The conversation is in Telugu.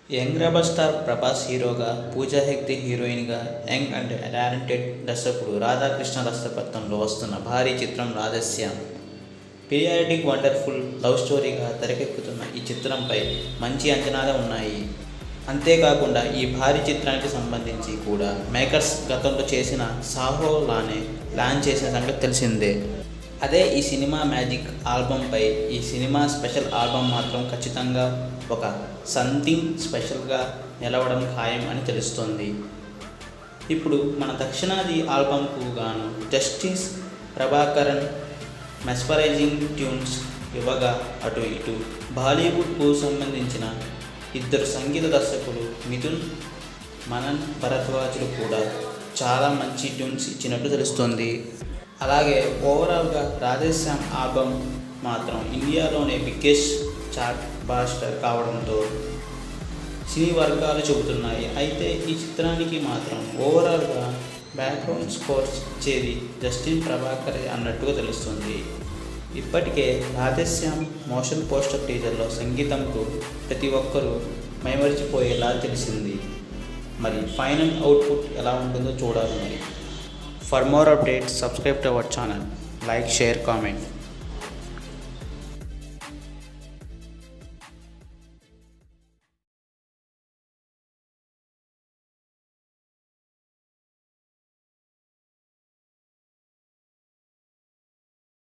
యంగ్ రెబల్ స్టార్ ప్రభాస్ హీరోగా పూజా హెగ్డే హీరోయిన్గా యంగ్ అండ్ టాలెంటెడ్ దర్శకుడు రాధాకృష్ణ దర్శకత్వంలో వస్తున్న భారీ చిత్రం రాధశ్యామ్ పీరియాడిక్ వండర్ఫుల్ లవ్ స్టోరీగా తెరకెక్కుతున్న ఈ చిత్రంపై మంచి అంచనాలు ఉన్నాయి అంతేకాకుండా ఈ భారీ చిత్రానికి సంబంధించి కూడా మేకర్స్ గతంలో చేసిన సాహో లానే లాంచ్ చేసిన సంగతి తెలిసిందే అదే ఈ సినిమా మ్యాజిక్ ఆల్బంపై ఈ సినిమా స్పెషల్ ఆల్బమ్ మాత్రం ఖచ్చితంగా ఒక సంథింగ్ స్పెషల్గా నిలవడం ఖాయం అని తెలుస్తోంది ఇప్పుడు మన దక్షిణాది ఆల్బంకు గాను జస్టిస్ ప్రభాకరన్ మెస్పరైజింగ్ ట్యూన్స్ ఇవ్వగా అటు ఇటు బాలీవుడ్కు సంబంధించిన ఇద్దరు సంగీత దర్శకులు మిథున్ మనన్ భరద్వాజులు కూడా చాలా మంచి ట్యూన్స్ ఇచ్చినట్టు తెలుస్తుంది అలాగే ఓవరాల్గా రాధేశ్యామ్ ఆల్బమ్ మాత్రం ఇండియాలోనే బిగ్గెస్ట్ చార్ట్ బాస్టర్ కావడంతో సినీ వర్గాలు చెబుతున్నాయి అయితే ఈ చిత్రానికి మాత్రం ఓవరాల్గా బ్యాక్గ్రౌండ్ స్కోర్స్ ఇచ్చేది జస్టిన్ ప్రభాకర్ అన్నట్టుగా తెలుస్తుంది ఇప్పటికే రాధేశ్యామ్ మోషన్ పోస్టర్ టీజర్లో సంగీతంకు ప్రతి ఒక్కరూ మైమరిచిపోయేలా తెలిసింది మరి ఫైనల్ అవుట్పుట్ ఎలా ఉంటుందో చూడాలి మరి for more updates subscribe to our channel like share comment